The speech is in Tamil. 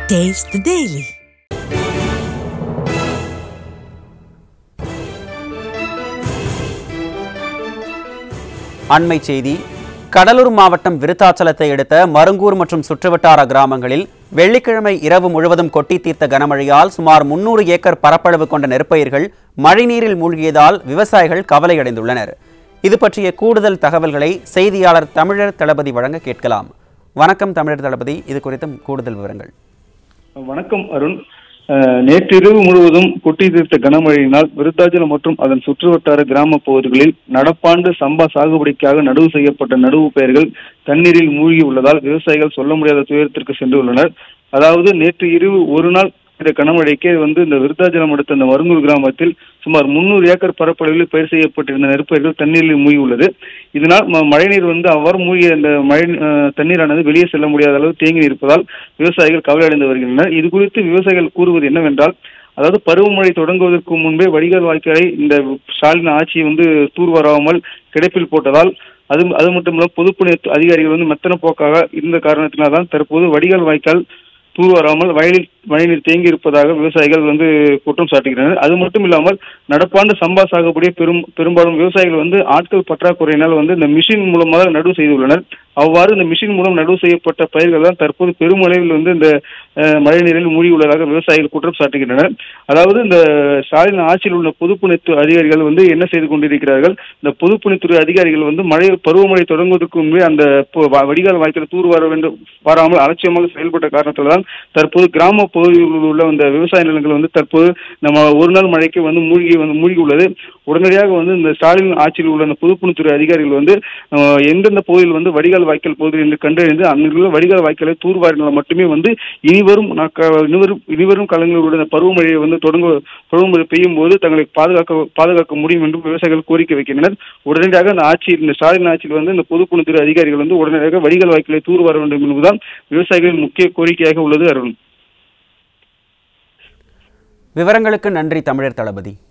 Taste the Daily. அண்மை செய்தி கடலூர் மாவட்டம் விருத்தாச்சலத்தை அடுத்த மருங்கூர் மற்றும் சுற்றுவட்டார கிராமங்களில் வெள்ளிக்கிழமை இரவு முழுவதும் கொட்டி தீர்த்த கனமழையால் சுமார் முன்னூறு ஏக்கர் பரப்பளவு கொண்ட நெற்பயிர்கள் மழைநீரில் மூழ்கியதால் விவசாயிகள் கவலையடைந்துள்ளனர் இது பற்றிய கூடுதல் தகவல்களை செய்தியாளர் தமிழர் தளபதி வழங்க கேட்கலாம் வணக்கம் தமிழர் தளபதி இது குறித்த கூடுதல் விவரங்கள் வணக்கம் அருண் அஹ், நேற்றிரவு முழுவதும் கொட்டி தீர்த்த கனமழையினால் விருத்தாச்சலம் மற்றும் அதன் சுற்றுவட்டார கிராம பகுதிகளில் நடப்பாண்டு சம்பா சாகுபடிக்காக நடவு செய்யப்பட்ட நடவு பயிர்கள் தண்ணீரில் மூழ்கி உள்ளதால் விவசாயிகள் சொல்ல முடியாத துயரத்திற்கு சென்றுள்ளனர் அதாவது நேற்று இரவு ஒரு நாள் இந்த கனமழைக்கே வந்து இந்த விருத்தாச்சலம் அடுத்த இந்த மருங்கூர் கிராமத்தில் சுமார் முன்னூறு ஏக்கர் பரப்பளவில் பயிர் செய்யப்பட்டிருந்த நெற்பயிர்கள் தண்ணீரில் மூழ்கி உள்ளது இதனால் ம- மழைநீர் வந்து அவ்வாறு மூழ்கிய இந்த மழை அஹ், தண்ணீரானது வெளியே செல்ல முடியாத அளவு தேங்கி இருப்பதால் விவசாயிகள் கவலையடைந்து வருகின்றனர் இது குறித்து விவசாயிகள் கூறுவது என்னவென்றால் அதாவது பருவமழை தொடங்குவதற்கு முன்பே வடிகால் வாய்க்காலை இந்த ஸ்டாலின் ஆட்சி வந்து தூர்வாராமல் கிடப்பில் போட்டதால் அது அது மட்டும் இல்ல பொதுப்பணி அதிகாரிகள் வந்து மெத்தன போக்காக இருந்த காரணத்தினால்தான் தற்போது வடிகால் வாய்க்கால் தூர்வாராமல் வயலில் மழைநீர் தேங்கி இருப்பதாக விவசாயிகள் வந்து குற்றம் சாட்டுகின்றனர் அது மட்டும் இல்லாமல் நடப்பாண்டு சம்பா சாகுபடியை பெரும் பெரும்பாலும் விவசாயிகள் வந்து ஆட்கள் பற்றாக்குறையினால் வந்து இந்த மிஷின் மூலமாக நடவு செய்துள்ளனர் அவ்வாறு இந்த மிஷின் மூலம் நடவு செய்யப்பட்ட பயிர்கள் தான் தற்போது பெருமளவில் வந்து இந்த அஹ், மழைநீரில் மூழ்கியுள்ளதாக விவசாயிகள் குற்றம் சாட்டுகின்றனர் அதாவது இந்த ஸ்டாலின் ஆட்சியில் உள்ள பொதுப்பணித்துறை அதிகாரிகள் வந்து என்ன செய்து கொண்டிருக்கிறார்கள் இந்த பொதுப்பணித்துறை அதிகாரிகள் வந்து மழை பருவமழை தொடங்குவதற்கு முன்பே அந்த பொ- வ- வடிகால் வாய்க்கால் தூர் வர வேண்டும் வராமல் அலட்சியமாக செயல்பட்ட காரணத்தால் தான் தற்போது கிராம பகுதிகளில் உள்ள அந்த விவசாய நிலங்கள் வந்து தற்போது நம்ம ஒரு நாள் மழைக்கு வந்து மூழ்கி வந்து மூழ்கி உள்ளது உடனடியாக வந்து இந்த ஸ்டாலின் ஆட்சியில் உள்ள அந்த பொதுப்பணித்துறை அதிகாரிகள் வந்து அஹ், எந்தெந்த பகுதியில் வந்து வடிகால் வாய்க்கால் பகுதி என்று கண்டறிந்து அங்குள்ள வடிகால் வாய்க்காலை தூர்வாரினால் மட்டுமே வந்து இனிவரும் நாக்க- இனிவரும் இனிவரும் காலங்களில் உள்ள இந்த பருவமழையை வந்து தொடங்க பருவமழை பெய்யும் போது தங்களை பாதுகாக்க பாதுகாக்க முடியும் என்று விவசாயிகள் கோரிக்கை வைக்கின்றனர் உடனடியாக அந்த ஆட்சியில் இந்த ஸ்டாலின் ஆட்சியில் வந்து இந்த பொதுப்பணித்துறை அதிகாரிகள் வந்து உடனடியாக வடிகால் வாய்க்காலை தூர்வார வேண்டும் என்பதுதான் விவசாயிகளின் முக்கிய கோரிக்கையாக உள்ளது அருண் விவரங்களுக்கு நன்றி தமிழர் தளபதி